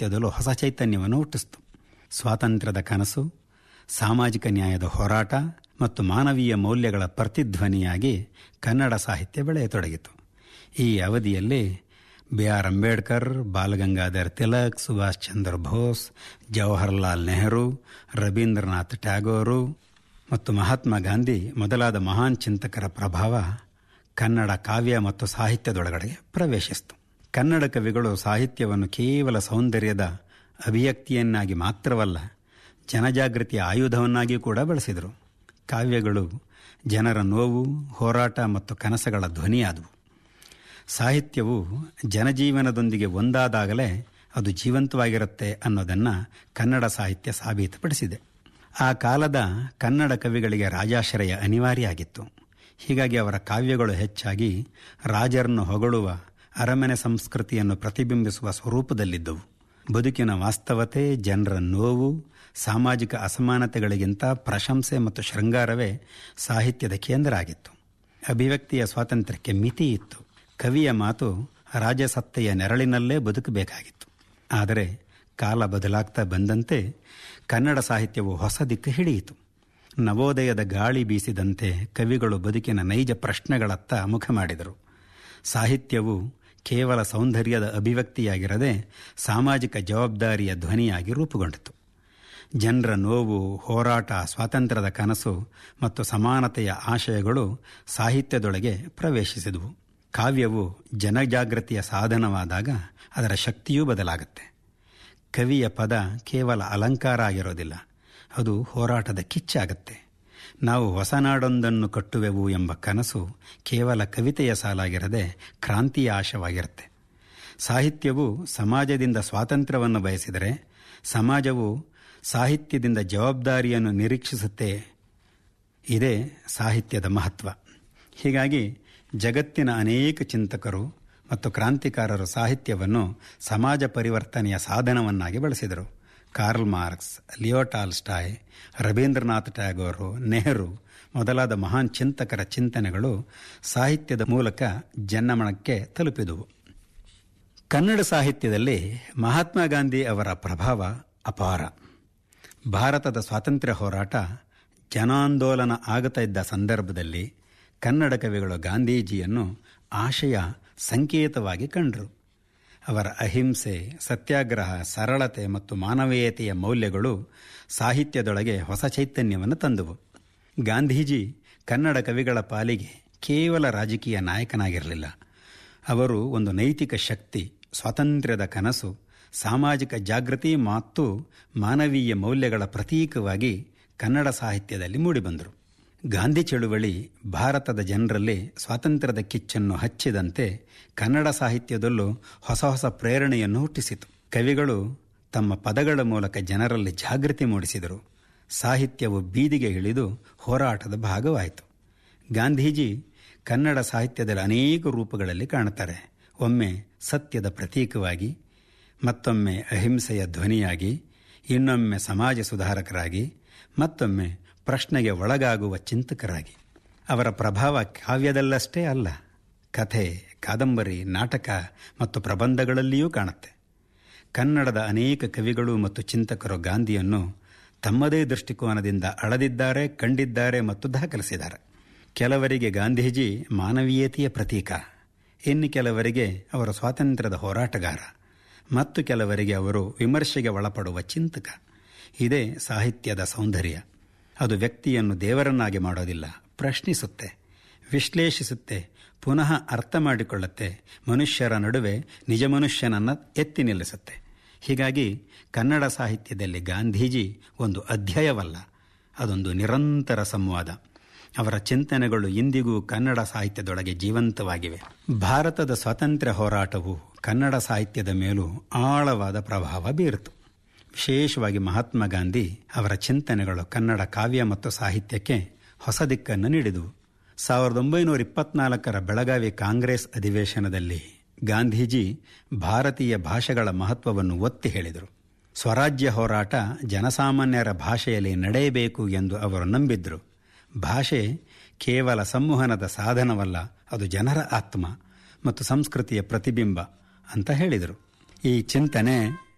ಸಾಹಿತ್ಯದಲ್ಲೂ ಹೊಸ ಚೈತನ್ಯವನ್ನು ಹುಟ್ಟಿಸಿತು ಸ್ವಾತಂತ್ರ್ಯದ ಕನಸು ಸಾಮಾಜಿಕ ನ್ಯಾಯದ ಹೋರಾಟ ಮತ್ತು ಮಾನವೀಯ ಮೌಲ್ಯಗಳ ಪ್ರತಿಧ್ವನಿಯಾಗಿ ಕನ್ನಡ ಸಾಹಿತ್ಯ ಬೆಳೆಯತೊಡಗಿತು ಈ ಅವಧಿಯಲ್ಲಿ ಬಿ ಆರ್ ಅಂಬೇಡ್ಕರ್ ಬಾಲಗಂಗಾಧರ್ ತಿಲಕ್ ಸುಭಾಷ್ ಚಂದ್ರ ಬೋಸ್ ಜವಾಹರ್ಲಾಲ್ ನೆಹರು ರವೀಂದ್ರನಾಥ್ ಟ್ಯಾಗೋರು ಮತ್ತು ಮಹಾತ್ಮ ಗಾಂಧಿ ಮೊದಲಾದ ಮಹಾನ್ ಚಿಂತಕರ ಪ್ರಭಾವ ಕನ್ನಡ ಕಾವ್ಯ ಮತ್ತು ಸಾಹಿತ್ಯದೊಳಗಡೆ ಪ್ರವೇಶಿಸಿತು ಕನ್ನಡ ಕವಿಗಳು ಸಾಹಿತ್ಯವನ್ನು ಕೇವಲ ಸೌಂದರ್ಯದ ಅಭಿವ್ಯಕ್ತಿಯನ್ನಾಗಿ ಮಾತ್ರವಲ್ಲ ಜನಜಾಗೃತಿಯ ಆಯುಧವನ್ನಾಗಿ ಕೂಡ ಬಳಸಿದರು ಕಾವ್ಯಗಳು ಜನರ ನೋವು ಹೋರಾಟ ಮತ್ತು ಕನಸುಗಳ ಧ್ವನಿಯಾದವು ಸಾಹಿತ್ಯವು ಜನಜೀವನದೊಂದಿಗೆ ಒಂದಾದಾಗಲೇ ಅದು ಜೀವಂತವಾಗಿರುತ್ತೆ ಅನ್ನೋದನ್ನು ಕನ್ನಡ ಸಾಹಿತ್ಯ ಸಾಬೀತುಪಡಿಸಿದೆ ಆ ಕಾಲದ ಕನ್ನಡ ಕವಿಗಳಿಗೆ ರಾಜಾಶ್ರಯ ಅನಿವಾರ್ಯ ಆಗಿತ್ತು ಹೀಗಾಗಿ ಅವರ ಕಾವ್ಯಗಳು ಹೆಚ್ಚಾಗಿ ರಾಜರನ್ನು ಹೊಗಳುವ ಅರಮನೆ ಸಂಸ್ಕೃತಿಯನ್ನು ಪ್ರತಿಬಿಂಬಿಸುವ ಸ್ವರೂಪದಲ್ಲಿದ್ದವು ಬದುಕಿನ ವಾಸ್ತವತೆ ಜನರ ನೋವು ಸಾಮಾಜಿಕ ಅಸಮಾನತೆಗಳಿಗಿಂತ ಪ್ರಶಂಸೆ ಮತ್ತು ಶೃಂಗಾರವೇ ಸಾಹಿತ್ಯದ ಕೇಂದ್ರ ಆಗಿತ್ತು ಅಭಿವ್ಯಕ್ತಿಯ ಸ್ವಾತಂತ್ರ್ಯಕ್ಕೆ ಮಿತಿ ಇತ್ತು ಕವಿಯ ಮಾತು ರಾಜಸತ್ತೆಯ ನೆರಳಿನಲ್ಲೇ ಬದುಕಬೇಕಾಗಿತ್ತು ಆದರೆ ಕಾಲ ಬದಲಾಗ್ತಾ ಬಂದಂತೆ ಕನ್ನಡ ಸಾಹಿತ್ಯವು ಹೊಸ ದಿಕ್ಕು ಹಿಡಿಯಿತು ನವೋದಯದ ಗಾಳಿ ಬೀಸಿದಂತೆ ಕವಿಗಳು ಬದುಕಿನ ನೈಜ ಪ್ರಶ್ನೆಗಳತ್ತ ಮುಖ ಮಾಡಿದರು ಸಾಹಿತ್ಯವು ಕೇವಲ ಸೌಂದರ್ಯದ ಅಭಿವ್ಯಕ್ತಿಯಾಗಿರದೆ ಸಾಮಾಜಿಕ ಜವಾಬ್ದಾರಿಯ ಧ್ವನಿಯಾಗಿ ರೂಪುಗೊಂಡಿತು ಜನರ ನೋವು ಹೋರಾಟ ಸ್ವಾತಂತ್ರ್ಯದ ಕನಸು ಮತ್ತು ಸಮಾನತೆಯ ಆಶಯಗಳು ಸಾಹಿತ್ಯದೊಳಗೆ ಪ್ರವೇಶಿಸಿದವು ಕಾವ್ಯವು ಜನಜಾಗೃತಿಯ ಸಾಧನವಾದಾಗ ಅದರ ಶಕ್ತಿಯೂ ಬದಲಾಗುತ್ತೆ ಕವಿಯ ಪದ ಕೇವಲ ಅಲಂಕಾರ ಆಗಿರೋದಿಲ್ಲ ಅದು ಹೋರಾಟದ ಕಿಚ್ಚಾಗತ್ತೆ ನಾವು ಹೊಸ ನಾಡೊಂದನ್ನು ಕಟ್ಟುವೆವು ಎಂಬ ಕನಸು ಕೇವಲ ಕವಿತೆಯ ಸಾಲಾಗಿರದೆ ಕ್ರಾಂತಿಯ ಆಶವಾಗಿರುತ್ತೆ ಸಾಹಿತ್ಯವು ಸಮಾಜದಿಂದ ಸ್ವಾತಂತ್ರ್ಯವನ್ನು ಬಯಸಿದರೆ ಸಮಾಜವು ಸಾಹಿತ್ಯದಿಂದ ಜವಾಬ್ದಾರಿಯನ್ನು ನಿರೀಕ್ಷಿಸುತ್ತೆ ಇದೇ ಸಾಹಿತ್ಯದ ಮಹತ್ವ ಹೀಗಾಗಿ ಜಗತ್ತಿನ ಅನೇಕ ಚಿಂತಕರು ಮತ್ತು ಕ್ರಾಂತಿಕಾರರು ಸಾಹಿತ್ಯವನ್ನು ಸಮಾಜ ಪರಿವರ್ತನೆಯ ಸಾಧನವನ್ನಾಗಿ ಬಳಸಿದರು Karl Marx Leo Tolstoy Rabindranath Tagore Nehru ಮೊದಲಾದ ಮಹಾನ್ ಚಿಂತಕರ ಚಿಂತನೆಗಳು ಸಾಹಿತ್ಯದ ಮೂಲಕ ಜನಮನಕ್ಕೆ ತಲುಪಿದುವು ಕನ್ನಡ ಸಾಹಿತ್ಯದಲ್ಲಿ ಮಹಾತ್ಮ ಗಾಂಧಿ ಅವರ ಪ್ರಭಾವ ಅಪಾರ ಭಾರತದ ಸ್ವಾತಂತ್ರ್ಯ ಹೋರಾಟ ಜನಾಂದೋಲನ ಆಗುತ್ತಾ ಇದ್ದ ಸಂದರ್ಭದಲ್ಲಿ ಕನ್ನಡ ಕವಿಗಳು ಗಾಂಧೀಜಿಯನ್ನು ಆಶಯ ಸಂಕೇತವಾಗಿ ಕಂಡರು ಅವರ ಅಹಿಂಸೆ ಸತ್ಯಾಗ್ರಹ ಸರಳತೆ ಮತ್ತು ಮಾನವೀಯತೆಯ ಮೌಲ್ಯಗಳು ಸಾಹಿತ್ಯದೊಳಗೆ ಹೊಸ ಚೈತನ್ಯವನ್ನು ತಂದವು ಗಾಂಧೀಜಿ ಕನ್ನಡ ಕವಿಗಳ ಪಾಲಿಗೆ ಕೇವಲ ರಾಜಕೀಯ ನಾಯಕನಾಗಿರಲಿಲ್ಲ ಅವರು ಒಂದು ನೈತಿಕ ಶಕ್ತಿ ಸ್ವಾತಂತ್ರ್ಯದ ಕನಸು ಸಾಮಾಜಿಕ ಜಾಗೃತಿ ಮತ್ತು ಮಾನವೀಯ ಮೌಲ್ಯಗಳ ಪ್ರತೀಕವಾಗಿ ಕನ್ನಡ ಸಾಹಿತ್ಯದಲ್ಲಿ ಮೂಡಿಬಂದರು ಗಾಂಧಿ ಚಳುವಳಿ ಭಾರತದ ಜನರಲ್ಲಿ ಸ್ವಾತಂತ್ರ್ಯದ ಕಿಚ್ಚನ್ನು ಹಚ್ಚಿದಂತೆ ಕನ್ನಡ ಸಾಹಿತ್ಯದಲ್ಲೂ ಹೊಸ ಹೊಸ ಪ್ರೇರಣೆಯನ್ನು ಹುಟ್ಟಿಸಿತು ಕವಿಗಳು ತಮ್ಮ ಪದಗಳ ಮೂಲಕ ಜನರಲ್ಲಿ ಜಾಗೃತಿ ಮೂಡಿಸಿದರು ಸಾಹಿತ್ಯವು ಬೀದಿಗೆ ಇಳಿದು ಹೋರಾಟದ ಭಾಗವಾಯಿತು ಗಾಂಧೀಜಿ ಕನ್ನಡ ಸಾಹಿತ್ಯದಲ್ಲಿ ಅನೇಕ ರೂಪಗಳಲ್ಲಿ ಕಾಣುತ್ತಾರೆ ಒಮ್ಮೆ ಸತ್ಯದ ಪ್ರತೀಕವಾಗಿ ಮತ್ತೊಮ್ಮೆ ಅಹಿಂಸೆಯ ಧ್ವನಿಯಾಗಿ ಇನ್ನೊಮ್ಮೆ ಸಮಾಜ ಸುಧಾರಕರಾಗಿ ಮತ್ತೊಮ್ಮೆ ಪ್ರಶ್ನೆಗೆ ಒಳಗಾಗುವ ಚಿಂತಕರಾಗಿ ಅವರ ಪ್ರಭಾವ ಕಾವ್ಯದಲ್ಲಷ್ಟೇ ಅಲ್ಲ ಕಥೆ ಕಾದಂಬರಿ ನಾಟಕ ಮತ್ತು ಪ್ರಬಂಧಗಳಲ್ಲಿಯೂ ಕಾಣುತ್ತೆ ಕನ್ನಡದ ಅನೇಕ ಕವಿಗಳು ಮತ್ತು ಚಿಂತಕರು ಗಾಂಧಿಯನ್ನು ತಮ್ಮದೇ ದೃಷ್ಟಿಕೋನದಿಂದ ಅಳದಿದ್ದಾರೆ ಕಂಡಿದ್ದಾರೆ ಮತ್ತು ದಾಖಲಿಸಿದ್ದಾರೆ ಕೆಲವರಿಗೆ ಗಾಂಧೀಜಿ ಮಾನವೀಯತೆಯ ಪ್ರತೀಕ ಇನ್ನು ಕೆಲವರಿಗೆ ಅವರು ಸ್ವಾತಂತ್ರ್ಯದ ಹೋರಾಟಗಾರ ಮತ್ತು ಕೆಲವರಿಗೆ ಅವರು ವಿಮರ್ಶೆಗೆ ಒಳಪಡುವ ಚಿಂತಕ ಇದೇ ಸಾಹಿತ್ಯದ ಸೌಂದರ್ಯ ಅದು ವ್ಯಕ್ತಿಯನ್ನು ದೇವರನ್ನಾಗಿ ಮಾಡೋದಿಲ್ಲ ಪ್ರಶ್ನಿಸುತ್ತೆ ವಿಶ್ಲೇಷಿಸುತ್ತೆ ಪುನಃ ಅರ್ಥ ಮಾಡಿಕೊಳ್ಳುತ್ತೆ ಮನುಷ್ಯರ ನಡುವೆ ನಿಜ ಮನುಷ್ಯನನ್ನು ಎತ್ತಿ ನಿಲ್ಲಿಸುತ್ತೆ ಹೀಗಾಗಿ ಕನ್ನಡ ಸಾಹಿತ್ಯದಲ್ಲಿ ಗಾಂಧೀಜಿ ಒಂದು ಅಧ್ಯಾಯವಲ್ಲ ಅದೊಂದು ನಿರಂತರ ಸಂವಾದ ಅವರ ಚಿಂತನೆಗಳು ಇಂದಿಗೂ ಕನ್ನಡ ಸಾಹಿತ್ಯದೊಳಗೆ ಜೀವಂತವಾಗಿವೆ ಭಾರತದ ಸ್ವಾತಂತ್ರ್ಯ ಹೋರಾಟವು ಕನ್ನಡ ಸಾಹಿತ್ಯದ ಮೇಲೂ ಆಳವಾದ ಪ್ರಭಾವ ಬೀರಿತು ವಿಶೇಷವಾಗಿ ಮಹಾತ್ಮ ಗಾಂಧಿ ಅವರ ಚಿಂತನೆಗಳು ಕನ್ನಡ ಕಾವ್ಯ ಮತ್ತು ಸಾಹಿತ್ಯಕ್ಕೆ ಹೊಸ ದಿಕ್ಕನ್ನು ನೀಡಿದವು ಸಾವಿರದ ಒಂಬೈನೂರ ಇಪ್ಪತ್ನಾಲ್ಕರ ಬೆಳಗಾವಿ ಕಾಂಗ್ರೆಸ್ ಅಧಿವೇಶನದಲ್ಲಿ ಗಾಂಧೀಜಿ ಭಾರತೀಯ ಭಾಷೆಗಳ ಮಹತ್ವವನ್ನು ಒತ್ತಿ ಹೇಳಿದರು ಸ್ವರಾಜ್ಯ ಹೋರಾಟ ಜನಸಾಮಾನ್ಯರ ಭಾಷೆಯಲ್ಲಿ ನಡೆಯಬೇಕು ಎಂದು ಅವರು ನಂಬಿದ್ರು ಭಾಷೆ ಕೇವಲ ಸಂವಹನದ ಸಾಧನವಲ್ಲ ಅದು ಜನರ ಆತ್ಮ ಮತ್ತು ಸಂಸ್ಕೃತಿಯ ಪ್ರತಿಬಿಂಬ ಅಂತ ಹೇಳಿದರು ಈ ಚಿಂತನೆ